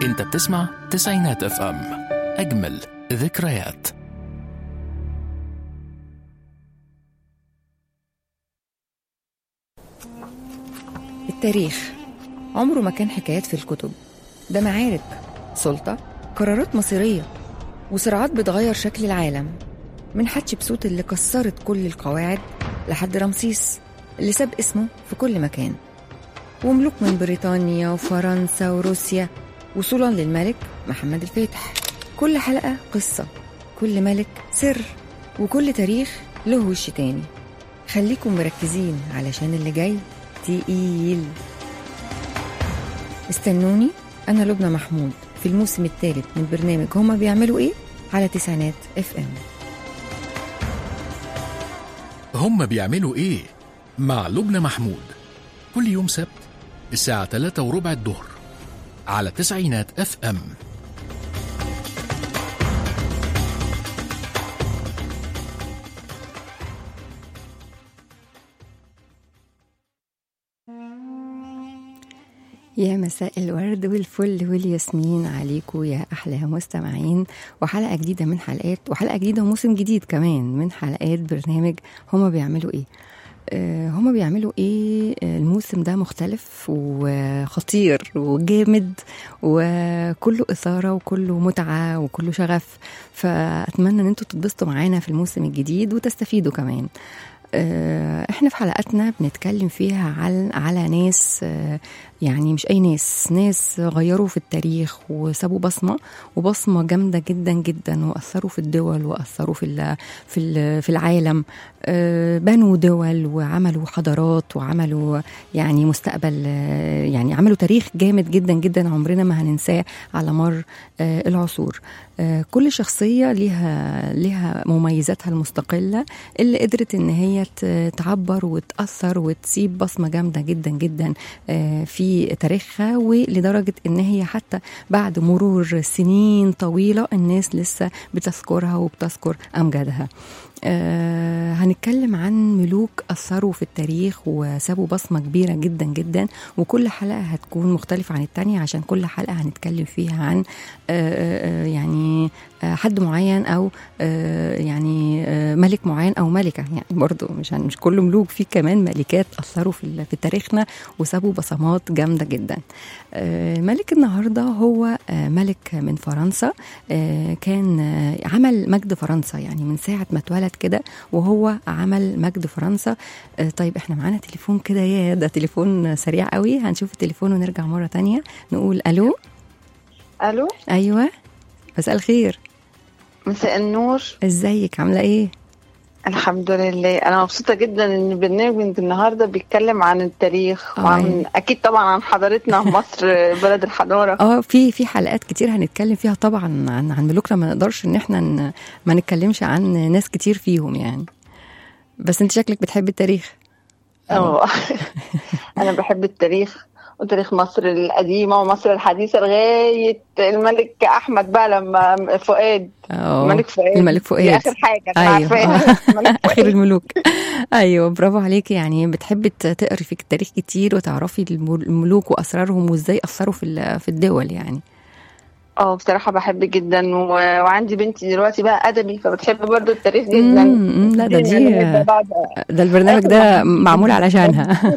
انت بتسمع تسعينات اف ام اجمل ذكريات التاريخ عمره ما كان حكايات في الكتب ده معارك سلطة قرارات مصيرية وصراعات بتغير شكل العالم من حتشبسوت اللي كسرت كل القواعد لحد رمسيس اللي ساب اسمه في كل مكان وملوك من بريطانيا وفرنسا وروسيا وصولا للملك محمد الفاتح كل حلقة قصة كل ملك سر وكل تاريخ له وش تاني خليكم مركزين علشان اللي جاي تقيل استنوني أنا لبنى محمود في الموسم الثالث من برنامج هما بيعملوا إيه على تسعينات اف ام هم بيعملوا ايه مع لبنى محمود كل يوم سبت الساعة 3 وربع الظهر على تسعينات اف ام يا مساء الورد والفل والياسمين عليكم يا احلى مستمعين وحلقه جديده من حلقات وحلقه جديده وموسم جديد كمان من حلقات برنامج هما بيعملوا ايه آه، هما بيعملوا ايه آه، الموسم ده مختلف وخطير وجامد وكله اثاره وكله متعه وكله شغف فاتمنى ان انتوا تتبسطوا معانا في الموسم الجديد وتستفيدوا كمان آه، احنا في حلقاتنا بنتكلم فيها على على ناس آه، يعني مش اي ناس ناس غيروا في التاريخ وسابوا بصمه وبصمه جامده جدا جدا واثروا في الدول واثروا في ال في ال في العالم آه، بنوا دول وعملوا حضارات وعملوا يعني مستقبل آه، يعني عملوا تاريخ جامد جدا جدا عمرنا ما هننساه على مر آه، العصور آه، كل شخصيه ليها ليها مميزاتها المستقله اللي قدرت ان هي ت- تعبر وتاثر وتسيب بصمه جامده جدا جدا آه، في تاريخها ولدرجه ان هي حتى بعد مرور سنين طويله الناس لسه بتذكرها وبتذكر امجادها آه هنتكلم عن ملوك أثروا في التاريخ وسابوا بصمة كبيرة جدا جدا وكل حلقة هتكون مختلفة عن التانية عشان كل حلقة هنتكلم فيها عن آه آه يعني آه حد معين أو آه يعني آه ملك معين أو ملكة يعني برضو مش مش كل ملوك في كمان ملكات أثروا في ال- في تاريخنا وسابوا بصمات جامدة جدا آه ملك النهاردة هو آه ملك من فرنسا آه كان آه عمل مجد فرنسا يعني من ساعة ما اتولد كده وهو عمل مجد فرنسا آه طيب احنا معانا تليفون كده يا ده تليفون سريع قوي هنشوف التليفون ونرجع مرة تانية نقول ألو الو أيوة مساء الخير مساء النور ازيك عاملة ايه الحمد لله انا مبسوطه جدا ان برنامج النهارده بيتكلم عن التاريخ آه، وعن يعني- اكيد طبعا عن حضارتنا مصر بلد الحضاره اه في في حلقات كتير هنتكلم فيها طبعا عن عن ملوكنا ما نقدرش ان احنا ن- ما نتكلمش عن ناس كتير فيهم يعني بس انت شكلك بتحب التاريخ اه انا بحب التاريخ وتاريخ مصر القديمه ومصر الحديثه لغايه الملك احمد بقى لما فؤاد اه الملك فؤاد الملك دي فؤاد اخر حاجه انا أيوة. عارفاها الملك اخر فؤاد. الملوك ايوه برافو عليكي يعني بتحبي ت- تقري في التاريخ كتير وتعرفي المل- الملوك واسرارهم وازاي اثروا في ال- في الدول يعني اه بصراحه بحب جدا و... وعندي بنتي دلوقتي بقى ادبي فبتحب برضو التاريخ جدا مم، مم، لا ده الدنيا دي- اللي هي بعد- ده البرنامج ده معمول علشانها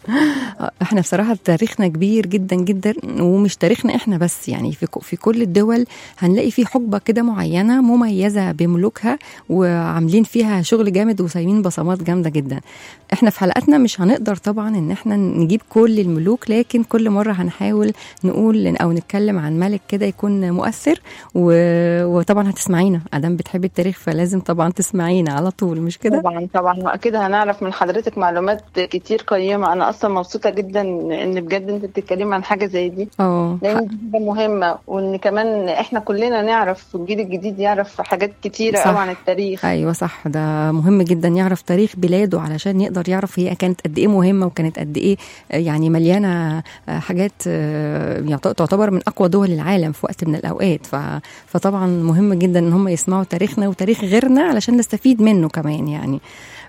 احنا بصراحه تاريخنا كبير جدا جدا ومش تاريخنا احنا بس يعني في ك- في كل الدول هنلاقي في حقبه كده معينه مميزه بملوكها وعاملين فيها شغل جامد وسايبين بصمات جامده جدا احنا في حلقاتنا مش هنقدر طبعا ان احنا نجيب كل الملوك لكن كل مره هنحاول نقول او نتكلم عن ملك كده يكون مؤثر و... وطبعا هتسمعينا ادام بتحبي التاريخ فلازم طبعا تسمعينا على طول مش كده طبعا طبعا واكيد هنعرف من حضرتك معلومات كتير قيمه انا اصلا مبسوطه جدا ان بجد انت بتتكلمي عن حاجه زي دي اه لان دي حاجه مهمه وان كمان احنا كلنا نعرف والجيل الجديد يعرف حاجات كتيره صح. قوي عن التاريخ ايوه صح ده مهم جدا يعرف تاريخ بلاده علشان يقدر يعرف هي كانت قد ايه مهمه وكانت قد ايه آه، يعني مليانه آه، حاجات آه، يعت- تعتبر من اقوى دول العالم في وقت من الاوقات ف... فطبعا مهم جدا ان هم يسمعوا تاريخنا وتاريخ غيرنا علشان نستفيد منه كمان يعني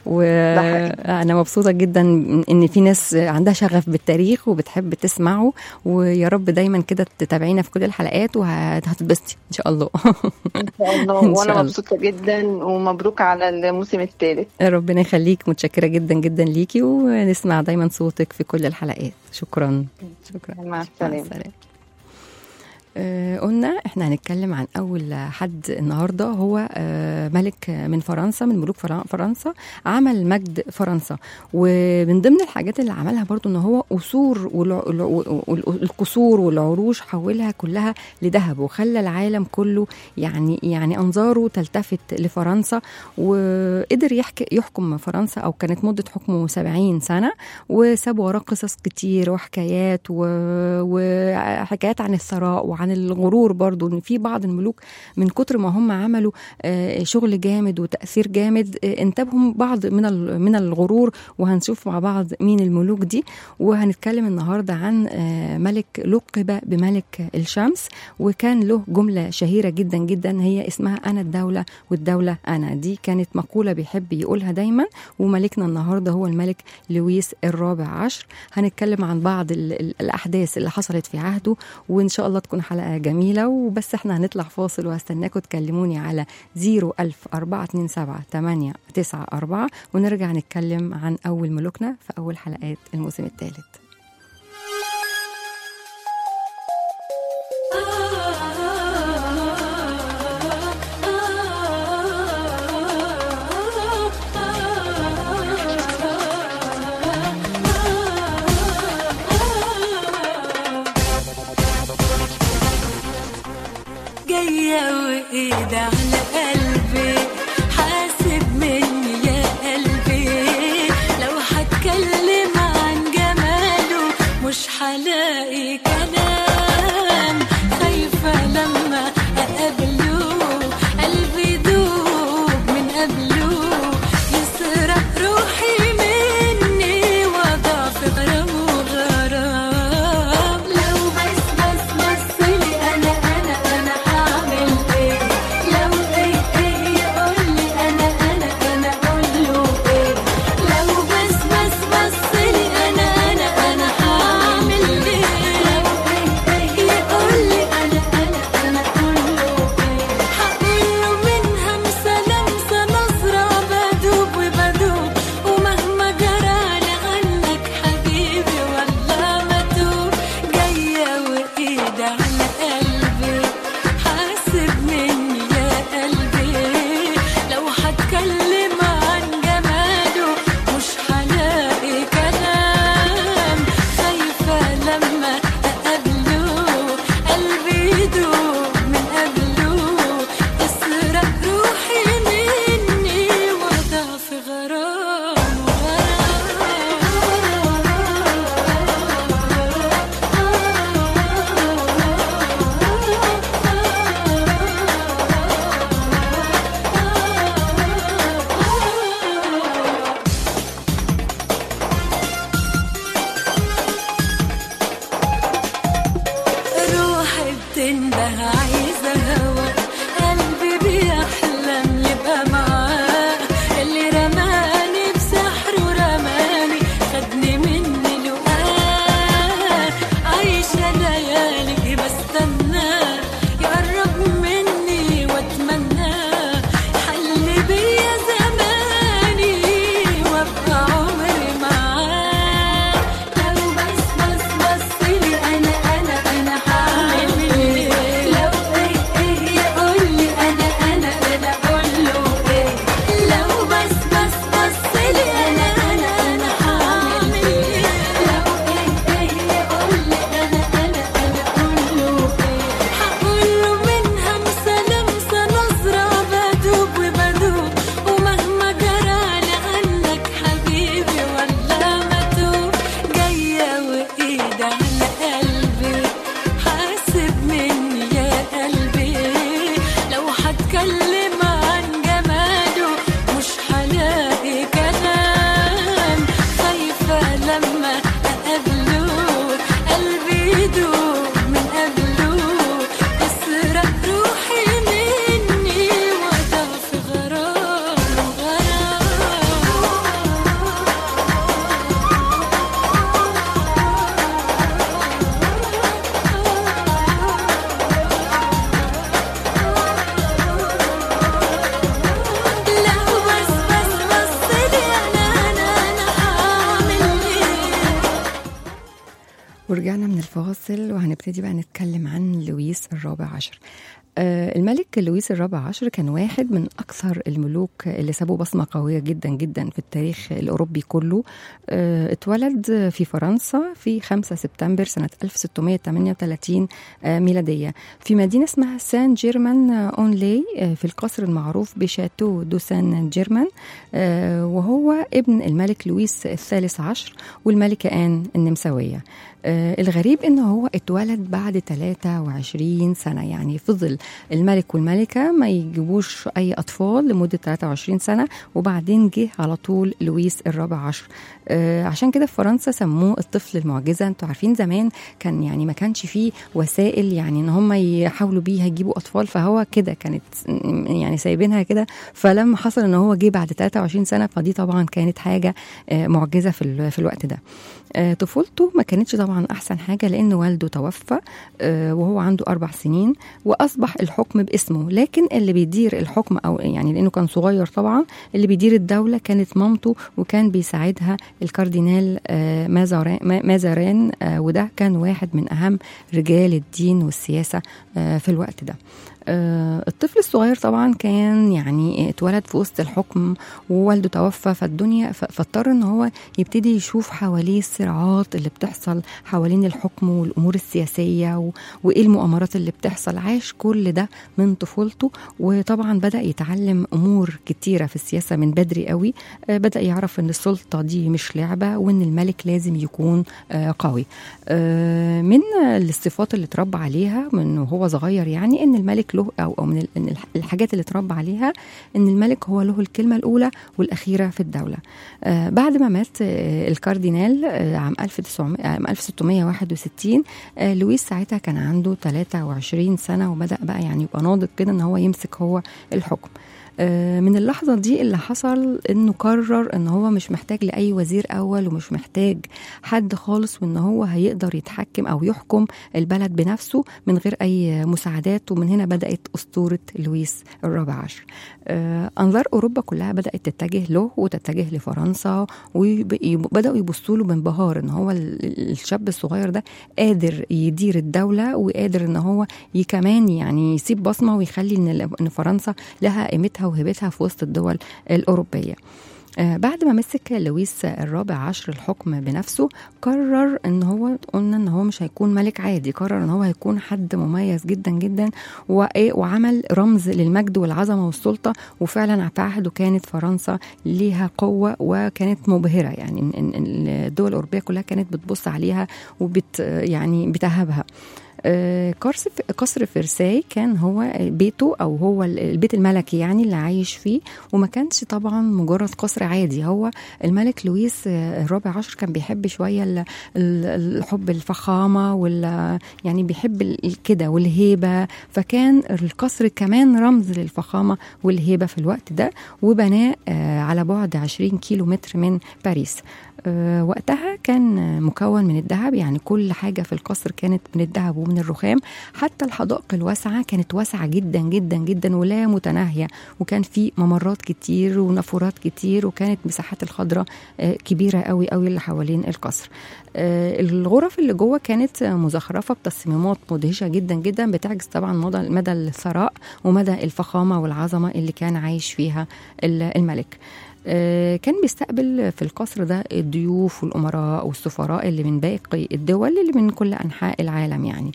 وانا مبسوطه جدا ان في ناس عندها شغف بالتاريخ وبتحب تسمعه ويا رب دايما كده تتابعينا في كل الحلقات وهتتبسطي ان شاء الله ان شاء الله إن شاء وانا الله. مبسوطه جدا ومبروك على الموسم الثالث ربنا يخليك متشكره جدا جدا ليكي ونسمع دايما صوتك في كل الحلقات شكرا شكرا مع مع السلامه السلامة. آه، قلنا احنا هنتكلم عن اول حد النهارده هو آه، ملك من فرنسا من ملوك فرن- فرنسا عمل مجد فرنسا ومن ضمن الحاجات اللي عملها برضو ان هو قصور والع- والع- والقصور والعروش حولها كلها لذهب وخلى العالم كله يعني يعني انظاره تلتفت لفرنسا وقدر يحكي يحكم فرنسا او كانت مده حكمه 70 سنه وساب وراه قصص كتير وحكايات و... وحكايات عن الثراء وعن الغرور برضو ان في بعض الملوك من كتر ما هم عملوا آه، شغل جامد وتاثير جامد آه، انتابهم بعض من ال- من الغرور وهنشوف مع بعض مين الملوك دي وهنتكلم النهارده عن آه، ملك لقب بملك الشمس وكان له جمله شهيره جدا جدا هي اسمها انا الدوله والدوله انا دي كانت مقوله بيحب يقولها دايما وملكنا النهارده هو الملك لويس الرابع عشر هنتكلم عن بعض ال- ال- الاحداث اللي حصلت في عهده وان شاء الله تكون حلقه جميله وبس احنا هنطلع فاصل وهستناكم تكلموني على 01000 427 894 ونرجع نتكلم عن اول ملوكنا في اول حلقات الموسم الثالث جاية وإيد على قلبي حاسب مني يا قلبي لو هتكلم عن جماله مش هلاقي كلام خايفة لما أقابله قلبي يدوب من قبله يسرق روحي مني وأضع في غرامه غرام لو بس بس بصلي أنا أنا أنا هعمل إيه لو إيه إيه يقولي أنا أنا أنا أقوله إيه لو بس بس بصلي أنا أنا أنا هعمل إيه لو إيه إيه يقولي أنا أنا أنا أقوله إيه هقوله من همسة لمسة نظرة بدوب وبدوب ومهما جرالي عنك حبيبي والله ما توب جاية وإيد على قلبي حاسب مني يا قلبي لو هتكلم عن جماله مش هلاقي كلام خايفة لما أقابله قلبي يدوب من قبله يسرق روحي مني وأضع في غرام روحي بتنده عايزة هوا قلبي بيحلم يبقى معاه اللي رماني بسحر ورماني خدني مني لقاه عايشة ليالي بستناه يقرب مني واتمناه حل بيا زماني وابقى عمري معاه لو بس بس بصلي انا انا انا هعمل ايه لو ورجعنا من الفاصل وهنبتدي بقى نتكلم عن لويس الرابع عشر آه، الملك لويس الرابع عشر كان واحد من أكثر الملوك اللي سابوا بصمة قوية جدا جدا في التاريخ الأوروبي كله آه، اتولد في فرنسا في 5 سبتمبر سنة 1638 آه، ميلادية في مدينة اسمها سان جيرمان أونلي آه، في القصر المعروف بشاتو دو سان جيرمان آه، وهو ابن الملك لويس الثالث عشر والملكة آن النمساوية آه، الغريب ان هو اتولد بعد 23 سنه يعني فضل الملك والملكه ما يجيبوش اي اطفال لمده 23 سنه وبعدين جه على طول لويس الرابع عشر آه، عشان كده في فرنسا سموه الطفل المعجزه انتوا عارفين زمان كان يعني ما كانش فيه وسائل يعني ان هم يحاولوا بيها يجيبوا اطفال فهو كده كانت يعني سايبينها كده فلما حصل ان هو جه بعد 23 سنه فدي طبعا كانت حاجه آه، معجزه في ال- في الوقت ده آه، طفولته ما كانتش طبعا احسن حاجه لان والده توفى آه، وهو عنده اربع سنين واصبح الحكم باسمه لكن اللي بيدير الحكم او يعني لانه كان صغير طبعا اللي بيدير الدوله كانت مامته وكان بيساعدها الكاردينال آه، مازاران ما- مازاران آه، وده كان واحد من اهم رجال الدين والسياسه آه، في الوقت ده آه، الطفل الصغير طبعا كان يعني اتولد في وسط الحكم ووالده توفى فالدنيا ف- فاضطر ان هو يبتدي يشوف حواليه الصراعات اللي بتحصل حوالين الحكم والامور السياسيه و... وايه المؤامرات اللي بتحصل عاش كل ده من طفولته وطبعا بدا يتعلم امور كتيره في السياسه من بدري قوي آه، بدا يعرف ان السلطه دي مش لعبه وان الملك لازم يكون آه، قوي آه، من الصفات اللي اتربى عليها من وهو صغير يعني ان الملك له او او من ال- إن الح- الحاجات اللي اتربى عليها ان الملك هو له الكلمه الاولى والاخيره في الدوله آه، بعد ما مات آه، الكاردينال آه، عام 1900 عام 1661 آه، لويس ساعتها كان عنده 23 سنه وبدا بقى يعني يبقى ناضج كده ان هو يمسك هو الحكم آه، من اللحظة دي اللي حصل انه قرر ان هو مش محتاج لأي وزير أول ومش محتاج حد خالص وان هو هيقدر يتحكم أو يحكم البلد بنفسه من غير أي مساعدات ومن هنا بدأت أسطورة لويس الرابع عشر آه، أنظار أوروبا كلها بدأت تتجه له وتتجه لفرنسا وبدأوا يبصوا له بانبهار ان هو ال- الشاب الصغير ده قادر يدير الدولة وقادر ان هو ي- كمان يعني يسيب بصمة ويخلي ان ان فرنسا لها قيمتها وهيبتها في وسط الدول الأوروبية آه، بعد ما مسك لويس الرابع عشر الحكم بنفسه قرر ان هو قلنا ان هو مش هيكون ملك عادي قرر ان هو هيكون حد مميز جدا جدا وإيه وعمل رمز للمجد والعظمه والسلطه وفعلا في عهده كانت فرنسا ليها قوه وكانت مبهره يعني إن- إن- إن الدول الاوروبيه كلها كانت بتبص عليها وبت يعني بتهابها آه، قصر قصر فرساي كان هو بيته او هو البيت الملكي يعني اللي عايش فيه وما كانش طبعا مجرد قصر عادي هو الملك لويس آه، الرابع عشر كان بيحب شويه ال- ال- الحب الفخامه وال يعني بيحب ال- كده والهيبه فكان القصر كمان رمز للفخامه والهيبه في الوقت ده وبناه آه، على بعد 20 كيلو متر من باريس آه، وقتها كان مكون من الذهب يعني كل حاجة في القصر كانت من الذهب ومن الرخام حتى الحدائق الواسعة كانت واسعة جدا جدا جدا ولا متناهية وكان في ممرات كتير ونافورات كتير وكانت مساحات الخضراء آه، كبيرة قوي قوي اللي حوالين القصر آه، الغرف اللي جوه كانت مزخرفة بتصميمات مدهشة جدا جدا بتعكس طبعا مدى مدى الثراء ومدى الفخامة والعظمة اللي كان عايش فيها ال- الملك آه، كان بيستقبل في القصر ده الضيوف والأمراء والسفراء اللي من باقي الدول اللي من كل أنحاء العالم يعني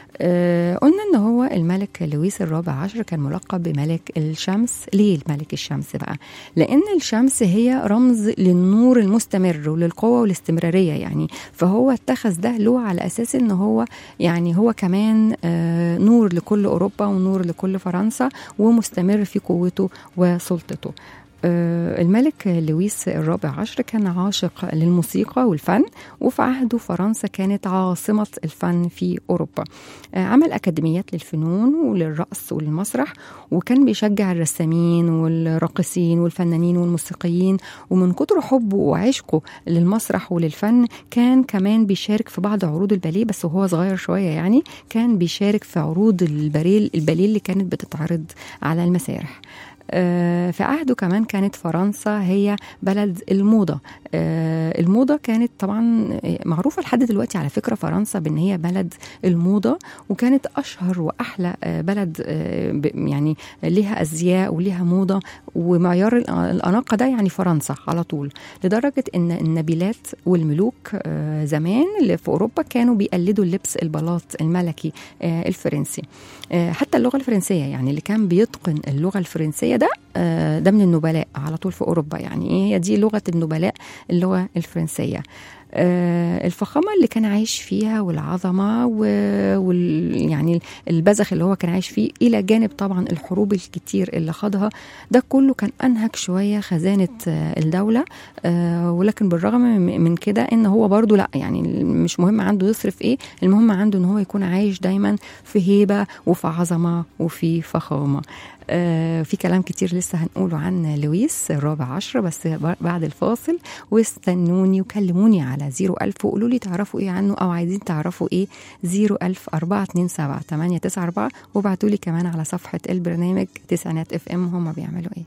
آه، قلنا ان هو الملك لويس الرابع عشر كان ملقب بملك الشمس ليه الملك الشمس بقى لان الشمس هي رمز للنور المستمر وللقوه والاستمراريه يعني فهو اتخذ ده له على اساس ان هو يعني هو كمان آه، نور لكل اوروبا ونور لكل فرنسا ومستمر في قوته وسلطته آه، الملك لويس الرابع عشر كان عاشق للموسيقى والفن وفي عهده فرنسا كانت عاصمة الفن في أوروبا آه، عمل أكاديميات للفنون وللرقص وللمسرح وكان بيشجع الرسامين والراقصين والفنانين والموسيقيين ومن كتر حبه وعشقه للمسرح وللفن كان كمان بيشارك في بعض عروض الباليه بس وهو صغير شوية يعني كان بيشارك في عروض الباليه الباليه اللي كانت بتتعرض على المسارح آه، في عهده كمان كانت فرنسا هي بلد الموضة آه، الموضة كانت طبعا معروفة لحد دلوقتي على فكرة فرنسا بأن هي بلد الموضة وكانت أشهر وأحلى آه، بلد آه، ب- يعني ليها أزياء وليها موضة ومعيار الأ- الأناقة ده يعني فرنسا على طول لدرجة أن النبيلات والملوك آه، زمان اللي في أوروبا كانوا بيقلدوا اللبس البلاط الملكي آه، الفرنسي آه، حتى اللغة الفرنسية يعني اللي كان بيتقن اللغة الفرنسية ده آه، ده من النبلاء على طول في أوروبا يعني إيه هي دي لغة النبلاء اللغة الفرنسية آه، الفخامة اللي كان عايش فيها والعظمة و- وال يعني البذخ اللي هو كان عايش فيه إلى جانب طبعا الحروب الكتير اللي خاضها ده كله كان أنهك شوية خزانة آه، الدولة آه، ولكن بالرغم من من كده إن هو برضو لا يعني مش مهم عنده يصرف إيه المهم عنده إن هو يكون عايش دايما في هيبة وفي عظمة وفي فخامة آه، في كلام كتير لسه هنقوله عن لويس الرابع عشرة بس بعد الفاصل واستنوني وكلموني على 01000 وقولوا لي تعرفوا ايه عنه او عايزين تعرفوا ايه 01000 427 894 وابعتوا لي كمان على صفحة البرنامج تسعينات اف ام هما بيعملوا ايه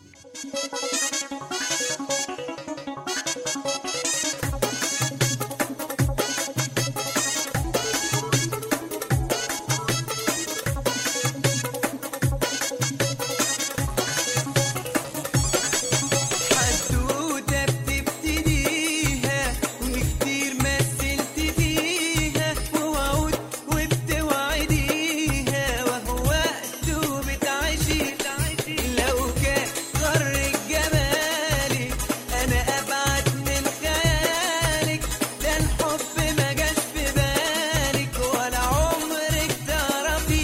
حدوتة بتبتديها وكتير مثلت فيها ووعود وبتوعديها وهو وقته بتعيشي لو كان غرك جمالك أنا أبعد من خيالك ده الحب ما جاش في بالك ولا عمرك تعرفي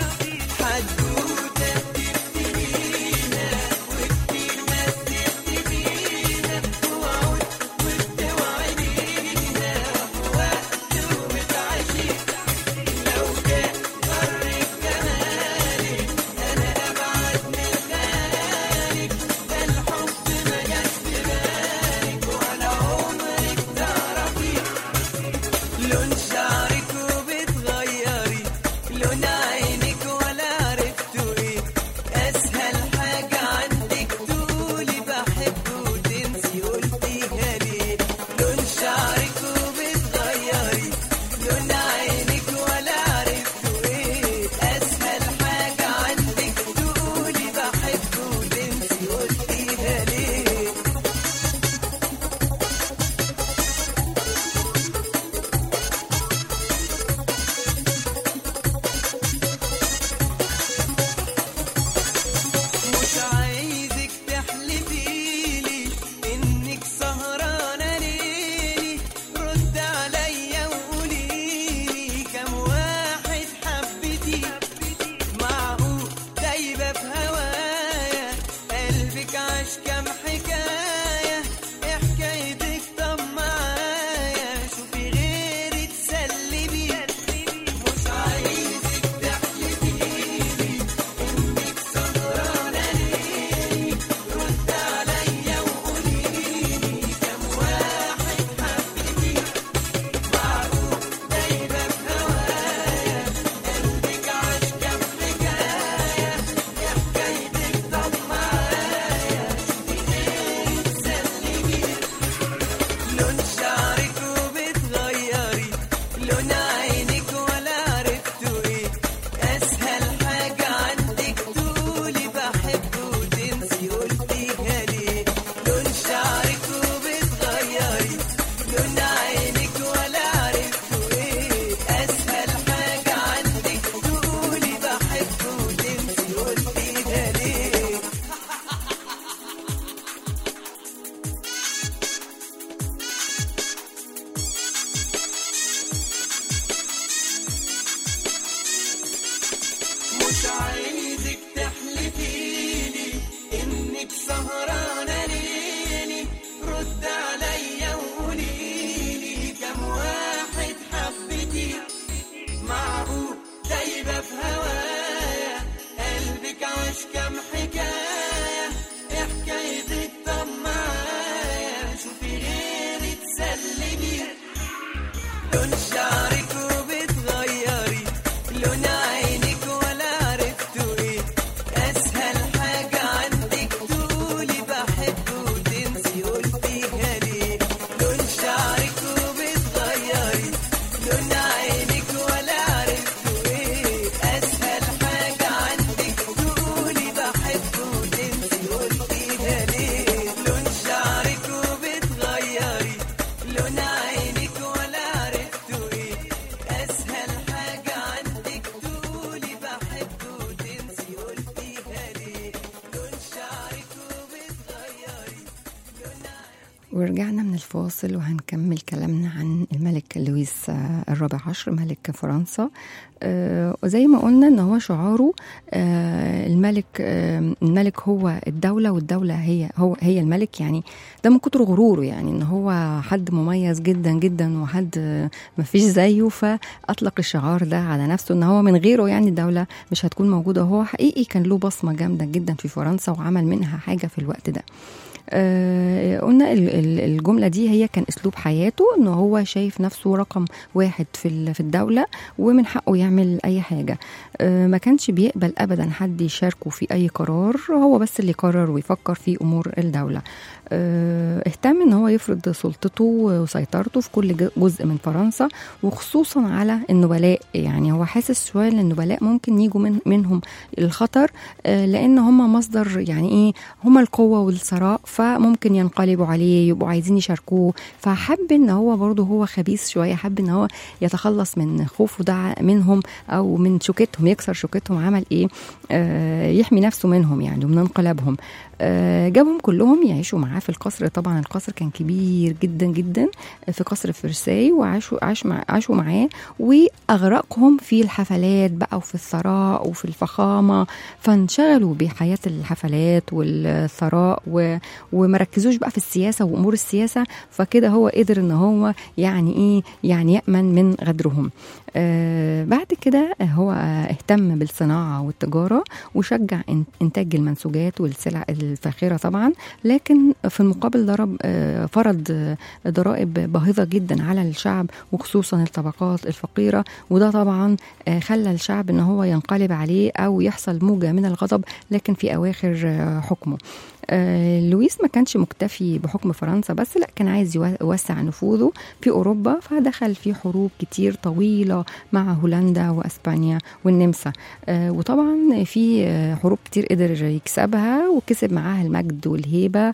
حدوتة بتبتديها وكتير مثلت فيها ووعود وبتوعديها وقته بتعيشي لو كان غرك جمالك أنا أبعد من خيالك ده الحب ما جاش في بالك ولا عمرك تعرفي لون شعرك وبتغيري لون عينك ولا عرفتوا ايه اسهل حاجة عندك تقولي بحب وتنسي قلتيها ليه لون شعرك وبتغيري لون عينك ولا عرفتوا ايه اسهل حاجة عندك تقولي بحب وتنسي قلتيها ليه مش عايزك تحلفيلي انك سهرانه ليلي رد عليا وقوليلي كم واحد حبيتي معقول دايبه في هوايا قلبك عاش كم حكايه إيه حكايتك طب معايا شوفي غيري تسلي بيه مش عايزك تحلفيلي انك سهرانه ليلي رد عليا وقوليلي كم واحد حبيتي معقول دايبه في هوايا قلبك عاش كم حكايه يا حكايتك طب معايا شوفي غيري تسلي بيه لون شعرك وبتغيري لون عينك ولا عرفتوا ايه اسهل حاجة عندك تقولي بحب وتنسي قلتيها ليه لون شعرك وبتغيري لون عينك ولا عرفتوا ايه اسهل حاجة عندك تقولي بحب وتنسي قلتيها ليه مش عايزك تحلفيلي انك سهرانه ليلي رد عليا وقوليلي كم واحد حبيتي معقول دايبه في هوايا قلبك عاش كم حكايه إيه حكايتك طب معايا شوفي غيري تسلي بيه لون شعرك وبتغيري لون عينك ولا عرفتوا ايه اسهل حاجة ورجعنا من الفاصل وهنكمل كلامنا عن الملك لويس آه، الرابع عشر ملك فرنسا آه، وزي ما قلنا ان هو شعاره آه، الملك آه، الملك هو الدولة والدولة هي هو هي الملك يعني ده من كتر غروره يعني ان هو حد مميز جدا جدا وحد آه، مفيش زيه فاطلق الشعار ده على نفسه ان هو من غيره يعني الدولة مش هتكون موجودة وهو حقيقي كان له بصمة جامدة جدا في فرنسا وعمل منها حاجة في الوقت ده آه، قلنا ال- ال- الجملة دي هي كان أسلوب حياته إن هو شايف نفسه رقم واحد في ال- في الدولة ومن حقه يعمل أي حاجة آه، ما كانش بيقبل أبدا حد يشاركه في أي قرار هو بس اللي يقرر ويفكر في أمور الدولة آه، اهتم ان هو يفرض سلطته وسيطرته في كل ج- جزء من فرنسا وخصوصا على النبلاء يعني هو حاسس شويه ان النبلاء ممكن يجوا من منهم الخطر آه، لان هم مصدر يعني ايه هم القوه والثراء فممكن ينقلبوا عليه يبقوا عايزين يشاركوه فحب ان هو برضه هو خبيث شويه حب ان هو يتخلص من خوفه ده منهم او من شوكتهم يكسر شوكتهم عمل ايه آه، يحمي نفسه منهم يعني ومن انقلابهم آه، جابهم كلهم يعيشوا معاه في القصر طبعا القصر كان كبير جدا جدا في قصر فرساي وعاشوا عاش مع عاشوا معاه واغرقهم في الحفلات بقى وفي الثراء وفي الفخامه فانشغلوا بحياه الحفلات والثراء و... وما ركزوش بقى في السياسه وامور السياسه فكده هو قدر ان هو يعني ايه يعني يامن من غدرهم آه بعد كده هو اهتم بالصناعه والتجاره وشجع إن- انتاج المنسوجات والسلع الفاخره طبعا لكن في المقابل ضرب آه، فرض آه، ضرائب باهظه جدا على الشعب وخصوصا الطبقات الفقيره وده طبعا آه، خلى الشعب ان هو ينقلب عليه او يحصل موجه من الغضب لكن في اواخر آه، حكمه آه، لويس ما كانش مكتفي بحكم فرنسا بس لا كان عايز يو- يوسع نفوذه في اوروبا فدخل في حروب كتير طويله مع هولندا واسبانيا والنمسا آه، وطبعا في آه، حروب كتير قدر يكسبها وكسب معاها المجد والهيبه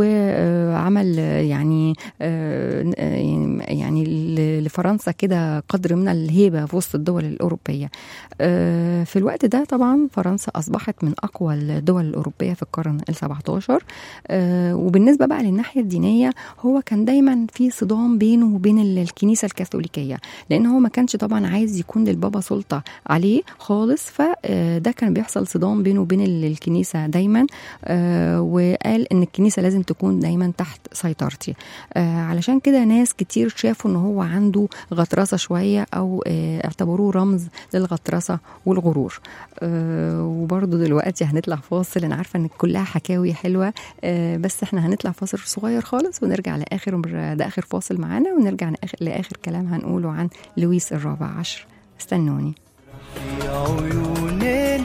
وعمل آه، يعني آه، يعني ل- لفرنسا كده قدر من الهيبه في وسط الدول الاوروبيه آه، في الوقت ده طبعا فرنسا اصبحت من اقوى الدول الاوروبيه في القرن ال 17 آه، وبالنسبه بقى للناحيه الدينيه هو كان دايما في صدام بينه وبين ال- الكنيسه الكاثوليكيه لان هو ما كانش طبعا عايز يكون للبابا سلطه عليه خالص فده كان بيحصل صدام بينه وبين ال- الكنيسه دايما آه، وقال ان الكنيسه لازم تكون دايما تحت سيطرتي آه، علشان كده ناس كتير شافوا ان هو عنده غطرسه شويه او آه، اعتبروه رمز للغطرسه والغرور آه، وبرضه دلوقتي هنطلع فاصل انا عارفه ان كلها حكاوي حلوه آه، بس احنا هنطلع فاصل صغير خالص ونرجع لاخر ده اخر فاصل معانا ونرجع لآخر, لاخر كلام هنقوله عن لويس الرابع عشر استنوني في عيون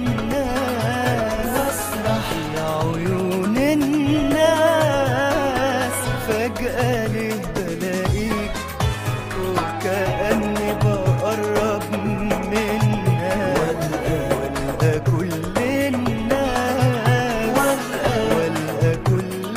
الناس واسرح يا عيون الناس فجأة ليه بلاقيك وكأني بقرب منك والقى كل الناس والقى كل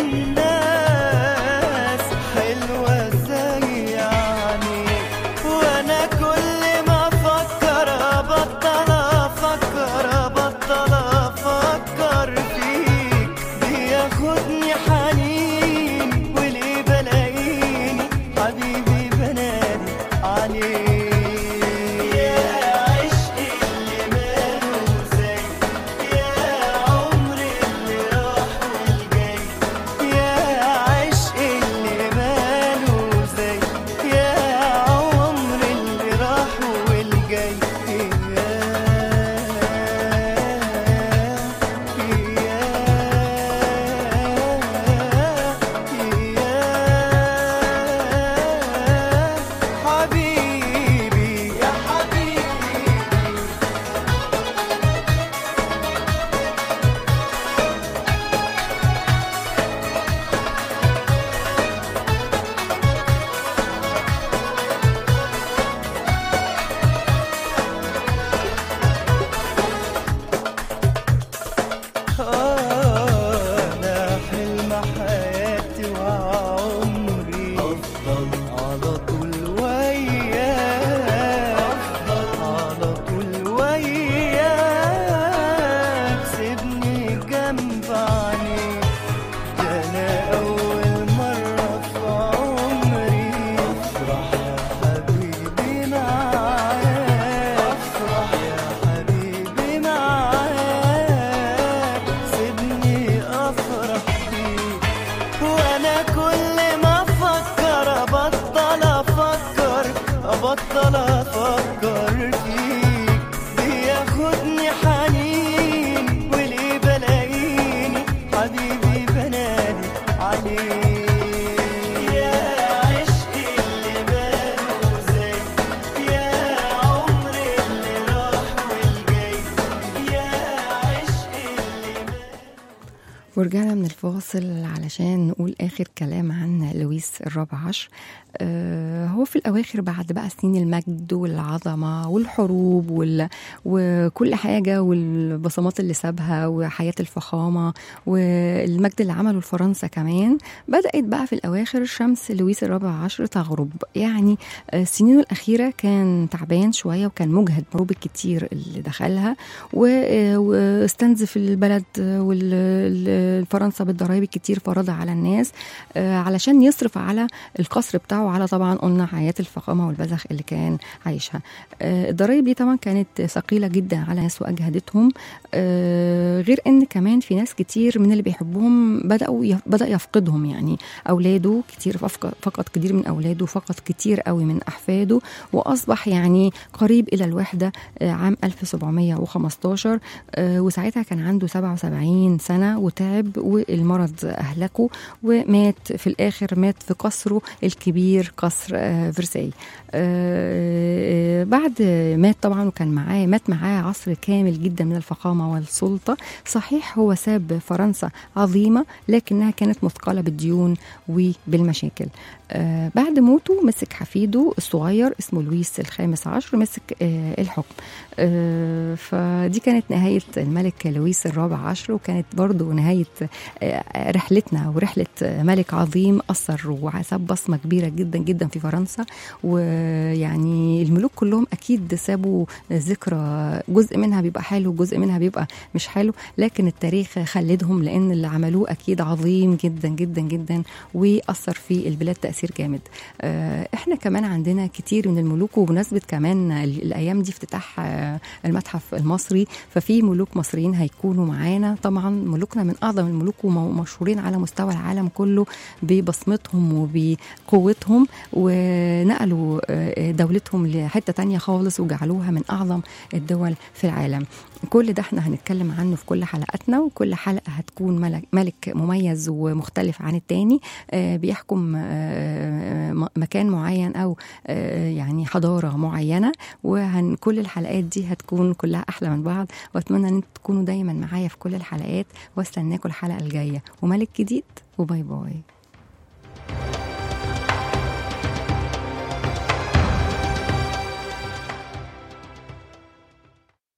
الناس حلوة زي عينيك وانا كل ما افكر ابطل افكر ابطل افكر فيك بياخدني حنين وليه بلاقيني حبيبي بنادي عليك يا عشقي اللي ماله زي يا عمري اللي راح والجاي يا عشقي اللي ماله زي يا عمري اللي راح والجاي حبيبي وابطل افكر فيك بياخدني حنين وليه بلاقيني حبيبي بنادي عليك يا عشقي اللي ماله زي يا عمري اللي راح والجاي يا عشقي اللي ماله ورجعنا من الفاصل علشان نقول آخر كلام عن لويس الرابع عشر آه هو في الأواخر بعد بقى سنين المجد والعظمة والحروب وال... وكل حاجة والبصمات اللي سابها وحياة الفخامة والمجد اللي عمله لفرنسا كمان بدأت بقى في الأواخر شمس لويس الرابع عشر تغرب يعني آه، سنينه الأخيرة كان تعبان شوية وكان مجهد حروب الكتير اللي دخلها و- آه، واستنزف البلد والفرنسا بالضرائب الكتير فرضها على الناس آه، علشان يصرف على القصر بتاعه على طبعا قلنا حياة الفخامة والبذخ اللي كان عايشها آه، الضرائب دي طبعا كانت ثقيلة جدا على ناس وأجهدتهم آه، غير ان كمان في ناس كتير من اللي بيحبوهم بدأوا يف- بدأ يفقدهم يعني أولاده كتير ففق- فقد كتير من أولاده فقد كتير قوي من أحفاده وأصبح يعني قريب إلى الوحدة آه، عام 1715 آه، وساعتها كان عنده 77 سنة وتعب والمرض أهلكه ومات في الآخر مات في قصره الكبير قصر آه، فرساي آه، بعد مات طبعا وكان معاه مات معاه عصر كامل جدا من الفخامة والسلطة صحيح هو ساب فرنسا عظيمة لكنها كانت مثقلة بالديون وبالمشاكل آه، بعد موته مسك حفيده الصغير اسمه لويس الخامس عشر مسك آه، الحكم آه، فدي كانت نهاية الملك لويس الرابع عشر وكانت برضو نهاية آه، رحلتنا ورحلة ملك عظيم أثر وساب بصمة كبيرة جدا جدا في فرنسا ويعني الملوك كلهم أكيد سابوا ذكرى جزء منها بيبقى حلو وجزء منها بيبقى مش حلو لكن التاريخ خلدهم لأن اللي عملوه أكيد عظيم جدا جدا جدا وأثر في البلاد تأثير جامد آه، احنا كمان عندنا كتير من الملوك وبمناسبة كمان ال- الأيام دي افتتاح آه، المتحف المصري ففي ملوك مصريين هيكونوا معانا طبعا ملوكنا من أعظم الملوك ومشهورين على مستوى العالم كله ببصمتهم وبقوتهم ونقلوا آه، دولتهم لحتة تانية خالص وجعلوها من أعظم الدول في العالم كل ده احنا هنتكلم عنه في كل حلقاتنا وكل حلقة هتكون ملك, ملك مميز ومختلف عن التاني آه، بيحكم آه، م- مكان معين أو آه، يعني حضارة معينة وهن كل الحلقات دي هتكون كلها أحلى من بعض وأتمنى أن انتوا تكونوا دايما معايا في كل الحلقات واستناكم الحلقة الجاية وملك جديد وباي باي